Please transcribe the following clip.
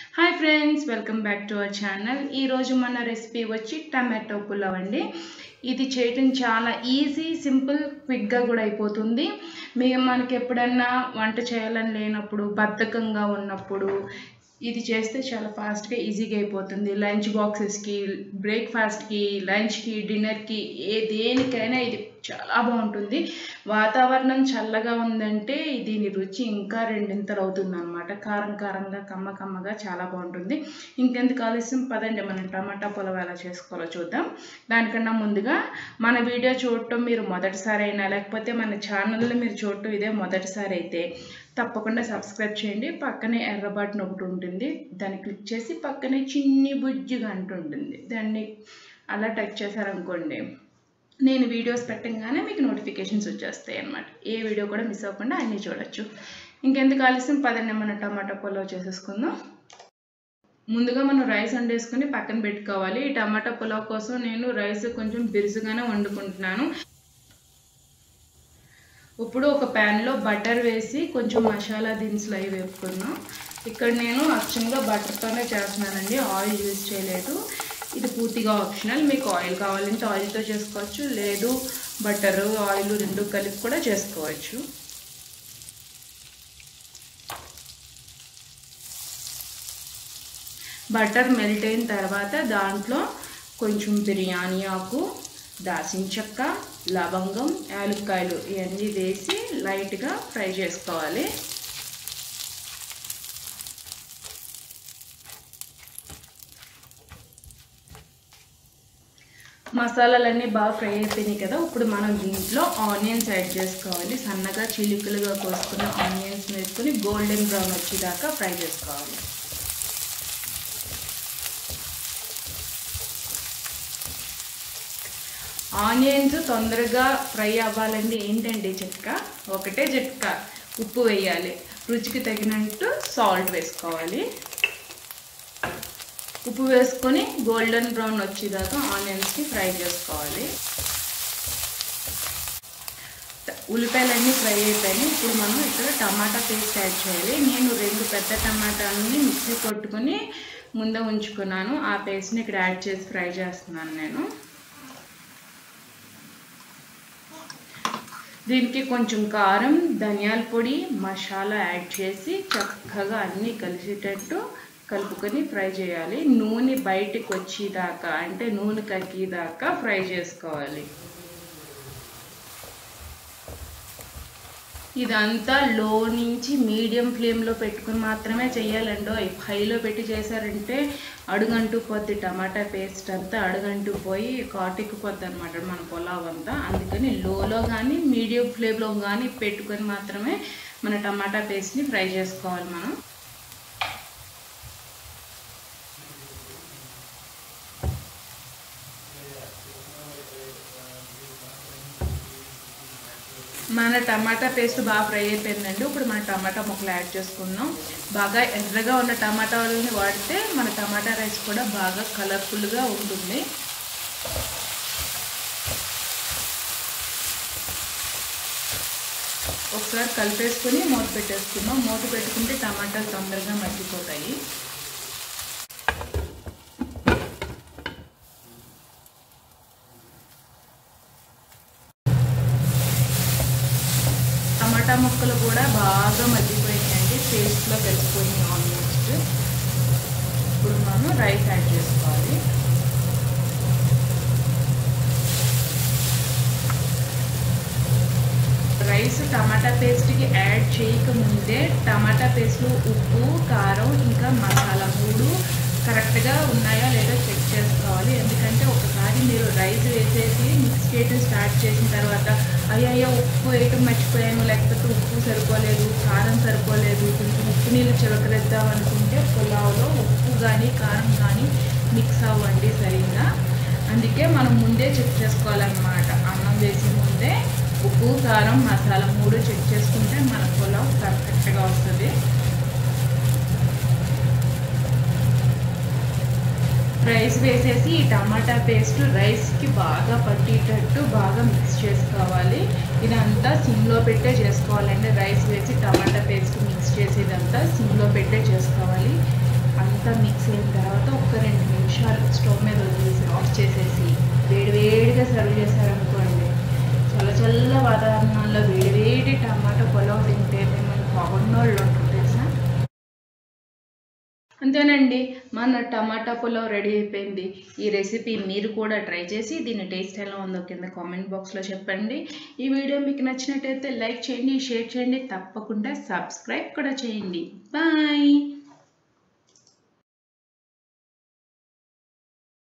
hi friends welcome back to our channel ఈరోజు మన recipe వచ్చి టమాటో పులావ్ అండి ఇది చేయటం చాలా ఈజీ సింపుల్ క్విక్గా కూడా అయిపోతుంది మీ మనకి ఎప్పుడన్నా వంట చేయాలని లేనప్పుడు బద్ధకంగా ఉన్నప్పుడు ఇది చేస్తే చాలా ఫాస్ట్గా ఈజీగా అయిపోతుంది లంచ్ బాక్సెస్కి బ్రేక్ఫాస్ట్కి లంచ్కి డిన్నర్కి ఏ దేనికైనా ఇది చాలా బాగుంటుంది వాతావరణం చల్లగా ఉందంటే దీని రుచి ఇంకా రెండింతలు అవుతుంది అనమాట కారం కారంగా కమ్మ కమ్మగా చాలా బాగుంటుంది ఇంకెందుకు ఆలస్యం పదండి మనం టమాటా పులావ్ ఎలా చేసుకోవాలో చూద్దాం దానికన్నా ముందుగా మన వీడియో చూడటం మీరు మొదటిసారి అయినా లేకపోతే మన ఛానల్లో మీరు చూడటం ఇదే మొదటిసారి అయితే తప్పకుండా సబ్స్క్రైబ్ చేయండి పక్కనే ఎర్ర బటన్ ఒకటి ఉంటుంది దాన్ని క్లిక్ చేసి పక్కనే చిన్ని బుజ్జి గంట ఉంటుంది దాన్ని అలా టచ్ చేశారనుకోండి నేను వీడియోస్ పెట్టగానే మీకు నోటిఫికేషన్స్ వచ్చేస్తాయి అన్నమాట ఏ వీడియో కూడా మిస్ అవ్వకుండా అన్నీ చూడొచ్చు ఇంకెందుకు ఆలస్యం పదండి మనం టమాటా పులావ్ చేసేసుకుందాం ముందుగా మనం రైస్ వండేసుకుని పక్కన పెట్టుకోవాలి ఈ టమాటా పులావ్ కోసం నేను రైస్ కొంచెం బిరుసుగానే వండుకుంటున్నాను ఇప్పుడు ఒక ప్యాన్లో బటర్ వేసి కొంచెం మసాలా దినుసులు అవి వేపుకున్నాం ఇక్కడ నేను అచ్చంగా బటర్తోనే చేస్తున్నానండి ఆయిల్ యూజ్ చేయలేదు ఇది పూర్తిగా ఆప్షనల్ మీకు ఆయిల్ కావాలంటే ఆయిల్తో చేసుకోవచ్చు లేదు బటర్ ఆయిల్ రెండు కలిపి కూడా చేసుకోవచ్చు బటర్ మెల్ట్ అయిన తర్వాత దాంట్లో కొంచెం బిర్యానీ ఆకు దాసిన చెక్క లవంగం యాలక్కాయలు ఇవన్నీ వేసి లైట్గా ఫ్రై చేసుకోవాలి మసాలాలన్నీ బాగా ఫ్రై అయిపోయినాయి కదా ఇప్పుడు మనం దీంట్లో ఆనియన్స్ యాడ్ చేసుకోవాలి సన్నగా చిలుకలుగా కోసుకున్న ఆనియన్స్ వేసుకుని గోల్డెన్ బ్రౌన్ వచ్చేదాకా ఫ్రై చేసుకోవాలి ఆనియన్స్ తొందరగా ఫ్రై అవ్వాలంటే ఏంటండి చిట్క ఒకటే చిట్క ఉప్పు వేయాలి రుచికి తగినట్టు సాల్ట్ వేసుకోవాలి ఉప్పు వేసుకొని గోల్డెన్ బ్రౌన్ వచ్చేదాకా ఆనియన్స్కి ఫ్రై చేసుకోవాలి ఉల్లిపాయలన్నీ ఫ్రై అయిపోయినాయి ఇప్పుడు మనం ఇక్కడ టమాటా పేస్ట్ యాడ్ చేయాలి నేను రెండు పెద్ద టమాటాలని మిక్సీ కొట్టుకొని ముందే ఉంచుకున్నాను ఆ పేస్ట్ని ఇక్కడ యాడ్ చేసి ఫ్రై చేస్తున్నాను నేను దీనికి కొంచెం కారం ధనియాల పొడి మసాలా యాడ్ చేసి చక్కగా అన్నీ కలిసేటట్టు కలుపుకొని ఫ్రై చేయాలి నూనె బయటికి వచ్చేదాకా అంటే నూనె కక్కేదాకా ఫ్రై చేసుకోవాలి ఇదంతా లో నుంచి మీడియం ఫ్లేమ్లో పెట్టుకుని మాత్రమే చేయాలండో హైలో పెట్టి చేశారంటే అడుగంటూ పోద్ది టమాటా పేస్ట్ అంతా అడుగంటూ పోయి కాటెక్కిపోద్ది అనమాట మన పొలావ్ అంతా అందుకని లోలో కానీ మీడియం ఫ్లేమ్లో కానీ పెట్టుకొని మాత్రమే మన టమాటా పేస్ట్ని ఫ్రై చేసుకోవాలి మనం మన టమాటా పేస్ట్ బాగా ఫ్రై అయిపోయిందండి ఇప్పుడు మన టమాటా ముక్కలు యాడ్ చేసుకుందాం బాగా ఎర్రగా ఉన్న టమాటాలని వాడితే మన టమాటా రైస్ కూడా బాగా కలర్ఫుల్గా ఉంటుంది ఒకసారి కలిపేసుకొని మూత పెట్టేసుకుందాం మూత పెట్టుకుంటే టమాటాలు తొందరగా మగ్గిపోతాయి టమాటా ముక్కలు కూడా బాగా మగ్గిపోయినాయండి పేస్ట్లో కలిసిపోయినాయి ఆల్మోస్ట్ ఇప్పుడు మనం రైస్ యాడ్ చేసుకోవాలి రైస్ టమాటా పేస్ట్కి యాడ్ చేయకముందే టమాటా పేస్ట్లో ఉప్పు కారం ఇంకా మసాలా మూడు కరెక్ట్గా ఉన్నాయా లేదా చెక్ చేసుకోవాలి ఎందుకంటే ఒకసారి మీరు రైస్ వేసేసి మిక్స్ చేయడం స్టార్ట్ చేసిన తర్వాత అయ్యయ్యో ఉప్పు వేయటం మర్చిపోయాను లేకపోతే ఉప్పు సరిపోలేదు కారం సరిపోలేదు కొంచెం ఉప్పు నీళ్ళు చిలకలేద్దాం అనుకుంటే పులావ్లో ఉప్పు కానీ కారం కానీ మిక్స్ అవ్వండి సరిగ్గా అందుకే మనం ముందే చెక్ చేసుకోవాలన్నమాట అన్నం వేసే ముందే ఉప్పు కారం మసాలా మూడు చెక్ చేసుకుంటే మన పులావ్ పర్ఫెక్ట్గా వస్తుంది రైస్ వేసేసి ఈ టమాటా పేస్ట్ రైస్కి బాగా పట్టేటట్టు బాగా మిక్స్ చేసుకోవాలి ఇదంతా సిమ్లో పెట్టే చేసుకోవాలండి రైస్ వేసి టమాటా పేస్ట్ మిక్స్ చేసేదంతా సిమ్లో పెట్టే చేసుకోవాలి అంతా మిక్స్ అయిన తర్వాత ఒక రెండు నిమిషాలు స్టవ్ మీద వదిలేసి ఆఫ్ చేసేసి వేడివేడిగా సర్వ్ చేశారనుకోండి చల్ల చల్ల వాతావరణంలో వేడివేడి టమాటా పొలవ్ తింటే మిమ్మల్ని పొగన్నోళ్ళు ఉంటారు తెలుసా అంతేనండి మన టమాటా పులావ్ రెడీ అయిపోయింది ఈ రెసిపీ మీరు కూడా ట్రై చేసి దీని టేస్ట్ ఎలా ఉందో కింద కామెంట్ బాక్స్లో చెప్పండి ఈ వీడియో మీకు నచ్చినట్టయితే లైక్ చేయండి షేర్ చేయండి తప్పకుండా సబ్స్క్రైబ్ కూడా చేయండి బాయ్